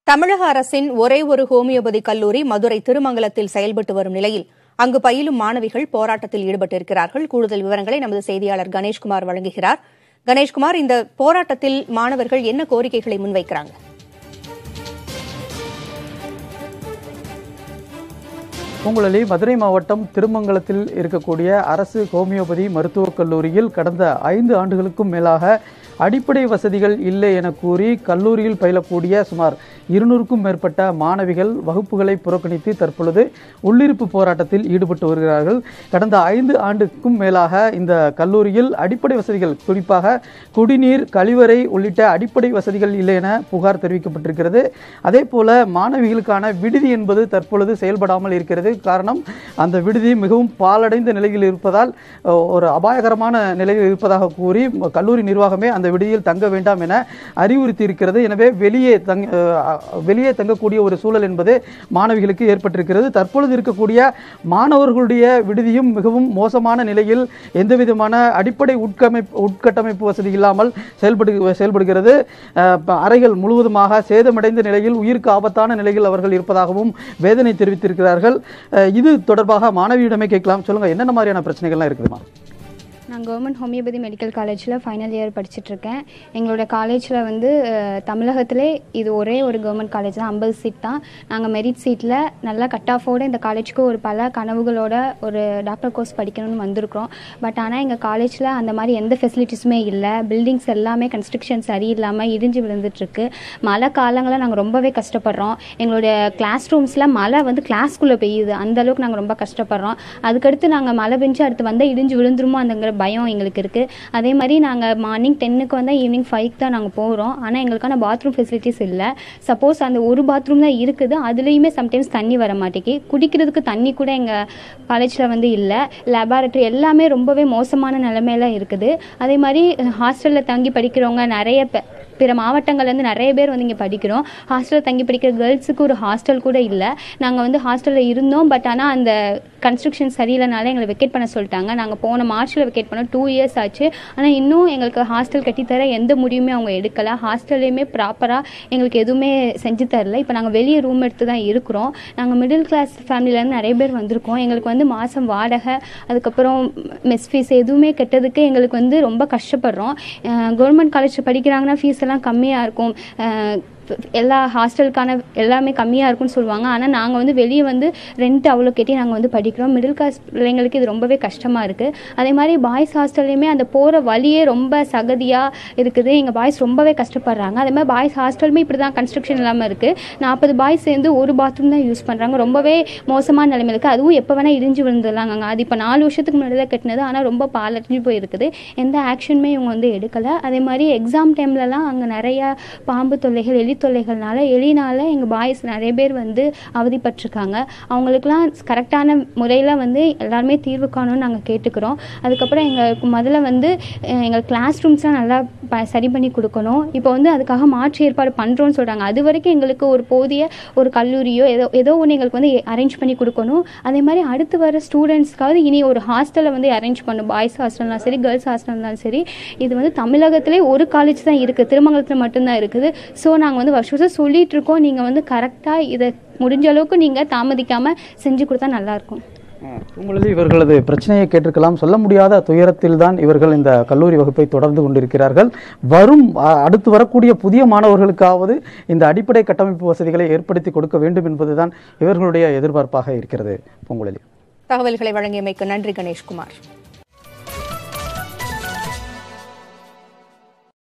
தமிழக அரசின் ஒரே ஒரு ஹோமியோபதி கல்லூரி மதுரை திருமங்கலத்தில் செயல்பட்டு வரும் நிலையில் அங்கு பயிலும் மாணவிகள் போராட்டத்தில் ஈடுபட்டிருக்கிறார்கள் கூடுதல் விவரங்களை நமது செய்தியாளர் கணேஷ்குமார் வழங்குகிறார் கணேஷ்குமார் இந்த போராட்டத்தில் மாணவர்கள் என்ன கோரிக்கைகளை முன்வைக்கிறாங்க பூங்குழலி மதுரை மாவட்டம் திருமங்கலத்தில் இருக்கக்கூடிய அரசு ஹோமியோபதி மருத்துவக் கல்லூரியில் கடந்த ஐந்து ஆண்டுகளுக்கும் மேலாக அடிப்படை வசதிகள் இல்லை என கூறி கல்லூரியில் பயிலக்கூடிய சுமார் இருநூறுக்கும் மேற்பட்ட மாணவிகள் வகுப்புகளை புறக்கணித்து தற்பொழுது உள்ளிருப்பு போராட்டத்தில் ஈடுபட்டு வருகிறார்கள் கடந்த ஐந்து ஆண்டுக்கும் மேலாக இந்த கல்லூரியில் அடிப்படை வசதிகள் குறிப்பாக குடிநீர் கழிவறை உள்ளிட்ட அடிப்படை வசதிகள் இல்லை என புகார் தெரிவிக்கப்பட்டிருக்கிறது அதே போல மாணவிகளுக்கான விடுதி என்பது தற்பொழுது செயல்படாமல் இருக்கிறது காரணம் அந்த விடுதி மிகவும் பாலடைந்த நிலையில் இருப்பதால் அஹ், ஒரு அபாயகரமான நிலையில் இருப்பதாக கூறி ம- கல்லூரி நிர்வாகமே அந்த விடுதியில் தங்க வேண்டாம் என அறிவுறுத்தி இருக்கிறது எனவே வெளியே தங் அஹ், வெளியே தங்கக்கூடிய ஒரு சூழல் என்பது மாணவிகளுக்கு ஏற்பட்டிருக்கிறது தற்பொழுது இருக்கக்கூடிய மாணவர்களுடைய விடுதியும் மிகவும் மோசமான நிலையில் எந்தவிதமான அடிப்படை உட்கமைப்பு உட்கட்டமைப்பு வசதி இல்லாமல் செயல்படு செயல்படுகிறது அஹ், ப- அறைகள் முழுவதுமாக சேதமடைந்த நிலையில் உயிருக்கு ஆபத்தான நிலையில் அவர்கள் இருப்பதாகவும் வேதனை தெரிவித்திருக்கிறார்கள் அஹ், இது தொடர்பாக மாணவியிடமே கேட்கலாம் சொல்லுங்க என்னென்ன மாதிரியான பிரச்சனைகள்லாம் இருக்குதுமா நான் கவர்மெண்ட் ஹோமியோபதி மெடிக்கல் காலேஜில் ஃபைனல் இயர் படிச்சுட்ருக்கேன் எங்களோட காலேஜில் வந்து அஹ், தமிழகத்திலே இது ஒரே ஒரு கவர்மெண்ட் காலேஜ் தான் ஐம்பது சீட் தான் நாங்கள் மெரிட் சீட்டில் நல்லா கட் ஆஃபோடு இந்த காலேஜுக்கு ஒரு பல கனவுகளோட ஒரு டாக்டர் கோர்ஸ் படிக்கணும்னு வந்திருக்கிறோம் பட் ஆனால் எங்கள் காலேஜில் அந்த மாதிரி எந்த ஃபெசிலிட்டிஸுமே இல்லை பில்டிங்ஸ் எல்லாமே கன்ஸ்ட்ரக்ஷன் சரியில்லாமல் இடிஞ்சு விழுந்துட்டுருக்கு மழை காலங்களில் நாங்கள் ரொம்பவே கஷ்டப்படுறோம் எங்களுடைய கிளாஸ் ரூம்ஸில் மழை வந்து கிளாஸ்க்குள்ளே பெய்யுது அந்த அளவுக்கு நாங்கள் ரொம்ப கஷ்டப்படுறோம் அதுக்கடுத்து நாங்கள் மழை பெஞ்சு அடுத்து வந்தால் இடிஞ்சு விழுந்துருமோ அந்தங்கிற பயம் எங்களுக்கு இருக்குது அதே மாதிரி நாங்கள் மார்னிங் டென்னுக்கு வந்தால் ஈவினிங் ஃபைவ்க்கு தான் நாங்கள் போகிறோம் ஆனால் எங்களுக்கான பாத்ரூம் ஃபெசிலிட்டிஸ் இல்லை சப்போஸ் அந்த ஒரு பாத்ரூம் தான் இருக்குது அதுலேயுமே சம்டைம்ஸ் தண்ணி வர மாட்டேங்கி குடிக்கிறதுக்கு தண்ணி கூட எங்கள் காலேஜில் வந்து இல்லை லேபார்ட்டரி எல்லாமே ரொம்பவே மோசமான நிலமையில இருக்குது அதே மாதிரி ஹாஸ்டலில் தங்கி படிக்கிறவங்க நிறைய பே- பிற மாவட்டங்கள்லேருந்து நிறைய பேர் வந்து இங்கே படிக்கிறோம் ஹாஸ்டலில் தங்கி படிக்கிற கேர்ள்ஸுக்கு ஒரு ஹாஸ்டல் கூட இல்லை நாங்கள் வந்து ஹாஸ்டலில் இருந்தோம் பட் ஆனால் அந்த கன்ஸ்ட்ரக்ஷன் சரியில்லைனால எங்களை வெக்கேட் பண்ண சொல்லிட்டாங்க நாங்கள் போன மார்ச்சில் வெக்கேட் பண்ணோம் டூ இயர்ஸ் ஆச்சு ஆனால் இன்னும் எங்களுக்கு ஹாஸ்டல் கட்டித்தர எந்த முடிவுமே அவங்க எடுக்கலை ஹாஸ்டல்லையுமே ப்ராப்பராக எங்களுக்கு எதுவுமே செஞ்சு தரல இப்போ நாங்கள் வெளியே ரூம் எடுத்து தான் இருக்கிறோம் நாங்கள் மிடில் கிளாஸ் ஃபேமிலியிலேருந்து நிறைய பேர் வந்திருக்கோம் எங்களுக்கு வந்து மாதம் வாடகை அதுக்கப்புறம் மெஸ் ஃபீஸ் எதுவுமே கெட்டதுக்கு எங்களுக்கு வந்து ரொம்ப கஷ்டப்படுறோம் கவர்மெண்ட் காலேஜ் படிக்கிறாங்கன்னா ஃபீஸ் எல்லாம் கம்மியாக இருக்கும் அஹ் எல்லா ஹாஸ்டலுக்கான எல்லாமே கம்மியாக இருக்கும்னு சொல்லுவாங்க ஆனால் நாங்கள் வந்து வெளியே வந்து ரெண்ட் அவ்வளோ கட்டி நாங்கள் வந்து படிக்கிறோம் மிடில் கிளாஸ் பிள்ளைங்களுக்கு இது ரொம்பவே கஷ்டமாக இருக்குது அதே மாதிரி பாய்ஸ் ஹாஸ்டல்லையுமே அந்த போகிற வழியே ரொம்ப சகதியாக இருக்குது எங்கள் பாய்ஸ் ரொம்பவே கஷ்டப்படுறாங்க அதே மாதிரி பாய்ஸ் ஹாஸ்டலுமே இப்படி தான் கன்ஸ்ட்ரக்ஷன் இல்லாமல் இருக்குது நாற்பது பாய்ஸ் சேர்ந்து ஒரு பாத்ரூம் தான் யூஸ் பண்ணுறாங்க ரொம்பவே மோசமான நிலைமை இருக்குது அதுவும் எப்போ வேணால் இடிஞ்சு விழுந்துடலாங்க அது இப்போ நாலு வருஷத்துக்கு முன்னாடி தான் கட்டினது ஆனால் ரொம்ப பாலடைஞ்சு போயிருக்குது எந்த ஆக்ஷனுமே இவங்க வந்து எடுக்கலை அதே மாதிரி எக்ஸாம் டைம்லலாம் அங்கே நிறையா பாம்பு தொல்லைகள் எலி தொல்லைகள்னால எலினால எங்கள் பாய்ஸ் நிறைய பேர் வந்து அவதிப்பட்டிருக்காங்க அவங்களுக்குலாம் கரெக்டான முறையில் வந்து எல்லாருமே தீர்வு காணும்னு நாங்கள் கேட்டுக்கிறோம் அதுக்கப்புறம் எங்களுக்கு முதல்ல வந்து அஹ், எங்கள் கிளாஸ் ரூம்ஸ்லாம் நல்லா ப சரி பண்ணி கொடுக்கணும் இப்போ வந்து அதுக்காக மாற்று ஏற்பாடு பண்ணுறோன்னு சொல்கிறாங்க அது வரைக்கும் எங்களுக்கு ஒரு போதிய ஒரு கல்லூரியோ ஏதோ ஏதோ ஒன்று எங்களுக்கு வந்து அரேஞ்ச் பண்ணி கொடுக்கணும் அதே மாதிரி அடுத்து வர ஸ்டூடெண்ட்ஸ்க்காவது இனி ஒரு ஹாஸ்டலை வந்து அரேஞ்ச் பண்ணும் பாய்ஸ் ஹாஸ்டல்னாலும் சரி கேர்ள்ஸ் ஹாஸ்டல்னாலும் சரி இது வந்து தமிழகத்திலே ஒரு காலேஜ் தான் இருக்குது திருமங்கலத்தில் மட்டும்தான் இருக்குது ஸோ நாங்கள் வந்து வருஷம் வருஷம் சொல்லிட்டு இருக்கோம் நீங்கள் வந்து கரெக்டாக இதை முடிஞ்ச அளவுக்கு நீங்கள் தாமதிக்காமல் செஞ்சு கொடுத்தா நல்லாயிருக்கும் உங்களது இவர்களது பிரச்சனையை கேட்டிருக்கலாம் சொல்ல முடியாத துயரத்தில் தான் இவர்கள் இந்த கல்லூரி வகுப்பை தொடர்ந்து கொண்டிருக்கிறார்கள் வரும் அ- அடுத்து வரக்கூடிய புதிய மாணவர்களுக்காவது இந்த அடிப்படை கட்டமைப்பு வசதிகளை ஏற்படுத்தி கொடுக்க வேண்டும் என்பதுதான் இவர்களுடைய எதிர்பார்ப்பாக இருக்கிறது பூங்குழலி தகவல்களை வழங்கியமைக்கு நன்றி கணேஷ்குமார்